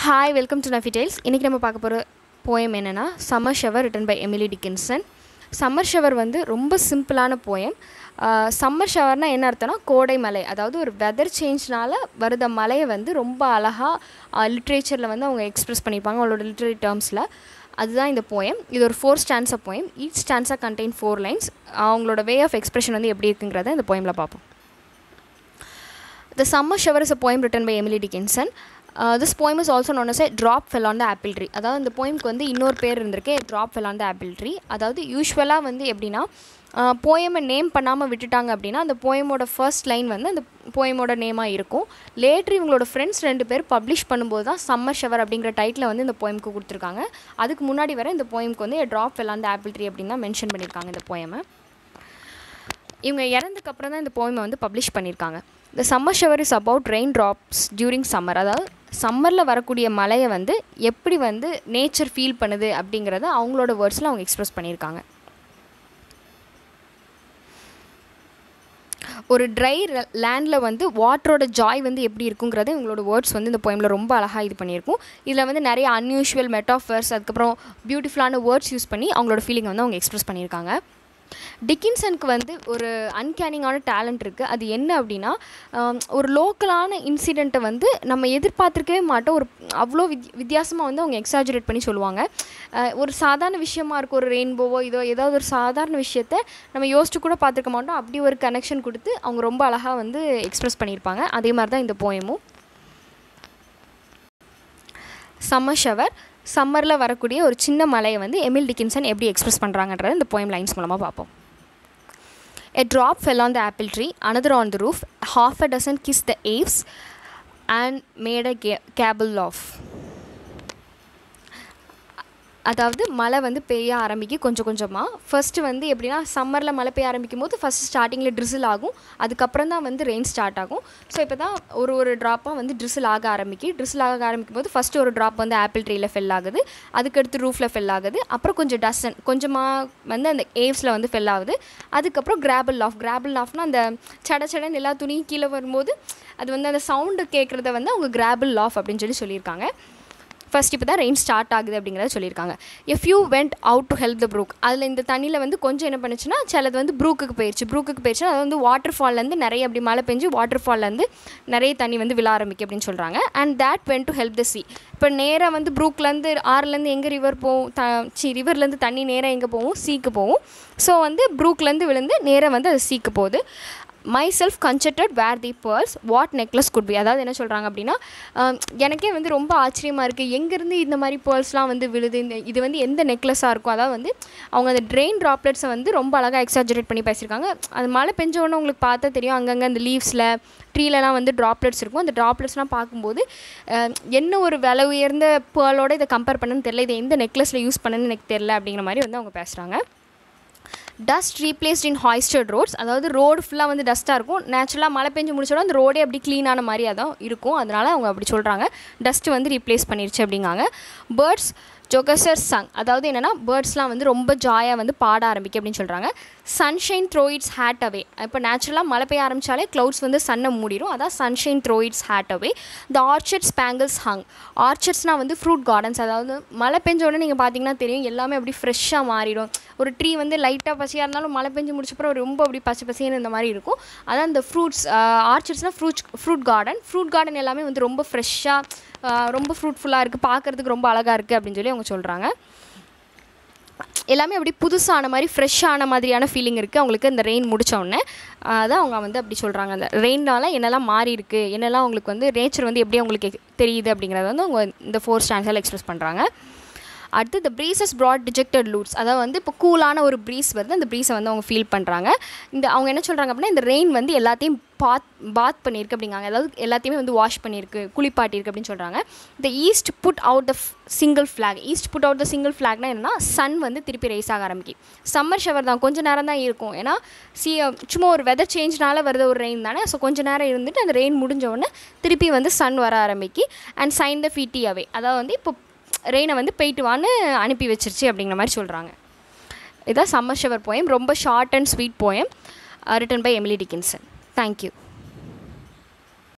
Hi welcome to நஃபி tales இன்றைக்கி நம்ம பார்க்க போகிற போயம் என்னென்னா summer shower written by Emily Dickinson summer shower வந்து ரொம்ப சிம்பிளான போயம் சம்மர் ஷவர்னால் என்ன அர்த்தம்னா கோடை மலை அதாவது ஒரு வெதர் சேஞ்ச்னால வருத மலையை வந்து ரொம்ப அழகாக லிட்ரேச்சரில் வந்து அவங்க எக்ஸ்ப்ரெஸ் பண்ணியிருப்பாங்க அவங்களோட லிட்ரரி டேர்ம்ஸில் அதுதான் இந்த போயம் இது ஒரு ஃபோர் ஸ்டான்ஸா போயம் ஈச் ஸ்டான்ஸாக கண்டெயின் ஃபோர் லைன்ஸ் அவங்களோட வே ஆஃப் எக்ஸ்பிரஷன் வந்து எப்படி இருக்குங்கிறத இந்த போயமில் பார்ப்போம் The summer shower is a poem written by Emily Dickinson. Uh, this poem is also known as a drop fell on the apple tree. அதாவது இந்த போயம்க்கு வந்து இன்னொரு பேர் இருந்திருக்கு drop fell on the apple tree. அதாவது யூஸ்வலாக வந்து எப்படின்னா போயமை நேம் பண்ணாமல் விட்டுட்டாங்க அப்படின்னா அந்த போயமோட ஃபர்ஸ்ட் லைன் வந்து அந்த போயமோட நேமாக இருக்கும் லேட்ரு இவங்களோட ஃப்ரெண்ட்ஸ் ரெண்டு பேர் பப்ளிஷ் பண்ணும்போது தான் சம்மர் ஷவர் அப்படிங்கிற டைட்டில் வந்து இந்த போயமுக்கு கொடுத்துருக்காங்க அதுக்கு முன்னாடி வர இந்த போயமுக்கு வந்து drop fell on the apple tree அப்படின்னு தான் மென்ஷன் பண்ணியிருக்காங்க இந்த போயமை இவங்க இறந்ததுக்கு அப்புறம் தான் இந்த போயமை வந்து பப்ளிஷ் பண்ணியிருக்காங்க the summer shower is about rain drops during summer அதாவது சம்மரில் வரக்கூடிய மழையை வந்து எப்படி வந்து நேச்சர் ஃபீல் பண்ணுது அப்படிங்கிறத அவங்களோட வேர்ட்ஸில் அவங்க எக்ஸ்ப்ரெஸ் பண்ணியிருக்காங்க ஒரு ட்ரை லேண்டில் வந்து வாட்டரோட ஜாய் வந்து எப்படி இருக்குங்கிறத இவங்களோட வேர்ட்ஸ் வந்து இந்த போயமில் ரொம்ப அழகாக இது பண்ணியிருக்கும் இதில் வந்து நிறைய அன்யூஷுவல் மெட்டாஃபர்ஸ் அதுக்கப்புறம் பியூட்டிஃபுல்லான வேர்ட்ஸ் யூஸ் பண்ணி அவங்களோட ஃபீலிங் வந்து அவங்க எக்ஸ்ப்ரெஸ் பண்ணியிருக்காங்க டிக்கின்சனுக்கு வந்து ஒரு அன்கேனிங்கான டேலண்ட் இருக்குது அது என்ன அப்படின்னா ஒரு லோக்கலான இன்சிடெண்ட்டை வந்து நம்ம எதிர்பார்த்துருக்கவே மாட்டோம் ஒரு அவ்வளோ வித் வித்தியாசமாக வந்து அவங்க எக்ஸாஜுரேட் பண்ணி சொல்லுவாங்க ஒரு சாதாரண விஷயமா இருக்கும் ஒரு ரெயின்போவோ இதோ ஏதாவது ஒரு சாதாரண விஷயத்த நம்ம யோசிச்சு கூட பார்த்துருக்க மாட்டோம் அப்படி ஒரு கனெக்ஷன் கொடுத்து அவங்க ரொம்ப அழகாக வந்து எக்ஸ்ப்ரெஸ் பண்ணியிருப்பாங்க அதே மாதிரி தான் இந்த போயமும் சம்மர் ஷவர் சம்மரில் வரக்கூடிய ஒரு சின்ன மலையை வந்து எமில் டிக்கின்சன் எப்படி எக்ஸ்ப்ரெஸ் பண்ணுறாங்கன்றத இந்த போயம் லைன்ஸ் மூலமாக பார்ப்போம் A drop fell on the apple tree, another on the roof, half a dozen kissed the eaves and made a ga- gabble of. அதாவது மழை வந்து பெய்ய ஆரம்பிக்கும் கொஞ்சம் கொஞ்சமாக ஃபஸ்ட்டு வந்து எப்படின்னா சம்மரில் மழை பெய்ய ஆரம்பிக்கும் போது ஃபஸ்ட்டு ஸ்டார்டிங்கில் ட்ரிசில் ஆகும் அதுக்கப்புறம் தான் வந்து ரெயின் ஸ்டார்ட் ஆகும் ஸோ இப்போ தான் ஒரு ஒரு ட்ராப்பாக வந்து ட்ரிசில் ஆக ஆரம்பிக்கு ட்ரிசில் ஆக ஆரம்பிக்கும் போது ஃபஸ்ட்டு ஒரு ட்ராப் வந்து ஆப்பிள் ட்ரீயில் ஃபெல் ஆகுது அதுக்கடுத்து ரூஃபில் ஃபெல் ஆகுது அப்புறம் கொஞ்சம் டசன் கொஞ்சமாக வந்து அந்த ஏவ்ஸில் வந்து ஃபெல் ஆகுது அதுக்கப்புறம் கிராபிள் ஆஃப் கிராபிள் ஆஃப்னா அந்த சட சடன்னு எல்லா துணியும் கீழே வரும்போது அது வந்து அந்த சவுண்டு கேட்குறத வந்து அவங்க கிராபிள் ஆஃப் அப்படின்னு சொல்லி சொல்லியிருக்காங்க ஃபஸ்ட் இப்போ தான் ரெயின் ஸ்டார்ட் ஆகுது அப்படிங்கிறத சொல்லியிருக்காங்க few went out to help the brook அதில் இந்த தண்ணியில் வந்து கொஞ்சம் என்ன பண்ணுச்சுன்னா சிலது வந்து ப்ரூக்குக்கு போயிடுச்சு ப்ரூக்குக்கு போயிடுச்சு அது வந்து வாட்டர் ஃபால்லேருந்து நிறைய அப்படி மழை பெஞ்சு வாட்டர் ஃபால்லேருந்து நிறைய தண்ணி வந்து விழ ஆரம்பிக்கும் அப்படின்னு சொல்கிறாங்க and that went to help the sea இப்போ நேராக வந்து ப்ரூக்லேருந்து ஆறுலேருந்து எங்கே ரிவர் போகும் த சி ரிவர்லேருந்து தண்ணி நேராக எங்கே போகும் சீக்கு போகும் ஸோ வந்து ப்ரூக்லேருந்து விழுந்து நேராக வந்து அது சீக்கு போகுது myself conjectured were the pearls what necklaces could be அதாவது என்ன சொல்கிறாங்க அப்படின்னா எனக்கே வந்து ரொம்ப ஆச்சரியமாக இருக்குது எங்கேருந்து இந்த மாதிரி பேர்ஸ்லாம் வந்து விழுது இந்த இது வந்து எந்த நெக்லஸாக இருக்கும் அதாவது வந்து அவங்க அந்த ட்ரெயின் ட்ராப்லெட்ஸை வந்து ரொம்ப அழகாக எக்ஸாஜரேட் பண்ணி பேசியிருக்காங்க அது மழை பெஞ்ச உடனே உங்களுக்கு பார்த்தா தெரியும் அங்கங்கே அந்த லீவ்ஸில் ட்ரீலலாம் வந்து ட்ராப்லெட்ஸ் இருக்கும் அந்த ட்ராப்லெட்ஸ்லாம் பார்க்கும்போது என்ன ஒரு விலை உயர்ந்த பேர்லோட இதை கம்பேர் பண்ணுன்னு தெரில இதை எந்த நெக்லஸில் யூஸ் பண்ணுன்னு எனக்கு தெரில அப்படிங்கிற மாதிரி வந்து அவங்க பேசுகிறாங்க dust replaced in hoisted roads அதாவது ரோடு ஃபுல்லாக வந்து டஸ்ட்டாக இருக்கும் நேச்சுரலாக மழை பெஞ்சு முடிச்சோட அந்த ரோடே அப்படி க்ளீனான மாதிரி அதான் இருக்கும் அதனால் அவங்க அப்படி சொல்கிறாங்க டஸ்ட்டு வந்து ரீப்ளேஸ் பண்ணிருச்சு அப்படிங்காங்க பேர்ட்ஸ் ஜொகசர் சங் அதாவது என்னென்னா பேர்ட்ஸ்லாம் வந்து ரொம்ப ஜாயாக வந்து பாட ஆரம்பிக்கும் அப்படின்னு சொல்கிறாங்க sunshine throw its hat away இப்போ நேச்சுரலாக மழை பெய்ய ஆரம்பித்தாலே க்ளவுட்ஸ் வந்து சன்னை மூடிடும் அதான் sunshine throw its hat away the orchard spangles hung ஆர்ச்சர்ட்ஸ்னால் வந்து ஃப்ரூட் கார்டன்ஸ் அதாவது மழை பெஞ்ச உடனே நீங்கள் பார்த்தீங்கன்னா தெரியும் எல்லாமே அப்படி ஃப்ரெஷ்ஷாக மாறிடும் ஒரு ட்ரீ வந்து லைட்டாக பசியாக இருந்தாலும் மழை பெஞ்சு முடிச்சப்பறம் ரொம்ப அப்படி பச்சை பசின்னு இந்த மாதிரி இருக்கும் அதான் இந்த ஃப்ரூட்ஸ் ஆர்ச்சர்ட்ஸ்னால் fruits fruit garden fruit garden எல்லாமே வந்து ரொம்ப ஃப்ரெஷ்ஷாக ரொம்ப ஃப்ரூட்ஃபுல்லாக இருக்குது பார்க்குறதுக்கு ரொம்ப அழகாக இருக்குது அப்படின்னு சொல்லி அவங்க சொல்கிறாங்க எல்லாமே அப்படி புதுசான மாதிரி ஃப்ரெஷ்ஷான மாதிரியான ஃபீலிங் இருக்குது அவங்களுக்கு இந்த ரெயின் முடித்தோடனே அதான் அவங்க வந்து அப்படி சொல்கிறாங்க அந்த ரெயினால் என்னெல்லாம் மாறி இருக்குது என்னெல்லாம் அவங்களுக்கு வந்து நேச்சர் வந்து எப்படி அவங்களுக்கு தெரியுது அப்படிங்கிறத வந்து அவங்க இந்த ஃபோர் ஸ்டாண்ட்ஸில் எக்ஸ்பிரஸ் பண்ணுறாங்க அடுத்து the breezes brought dejected lutes அதாவது வந்து இப்போ கூலான ஒரு ப்ரீஸ் வருது அந்த ப்ரீஸை வந்து அவங்க ஃபீல் பண்ணுறாங்க இந்த அவங்க என்ன சொல்கிறாங்க அப்படின்னா இந்த ரெயின் வந்து எல்லாத்தையும் பாத் பாத் பண்ணியிருக்கு அப்படிங்காங்க அதாவது எல்லாத்தையுமே வந்து வாஷ் பண்ணியிருக்கு குளிப்பாட்டியிருக்கு அப்படின்னு சொல்கிறாங்க இந்த east put out the single flag east put out the single ஃப்ளாக்னா என்னன்னா சன் வந்து திருப்பி ரைஸ் ஆக ஆரம்பிக்கும் சம்மர் ஷவர் தான் கொஞ்சம் நேரம் தான் இருக்கும் ஏன்னா சி சும்மா ஒரு வெதர் சேஞ்ச்னால வருது ஒரு ரெயின் தானே ஸோ கொஞ்சம் நேரம் இருந்துட்டு அந்த ரெயின் முடிஞ்ச உடனே திருப்பி வந்து சன் வர ஆரம்பிக்கி அண்ட் சைன் த ஃபீட்டி அவே அதாவது வந்து இப்போ ரெயினை வந்து போயிட்டு வான்னு அனுப்பி வச்சிருச்சு அப்படிங்கிற மாதிரி சொல்கிறாங்க இதான் சம்மர் ஷவர் போயம் ரொம்ப short and sweet poem written by Emily Dickinson thank you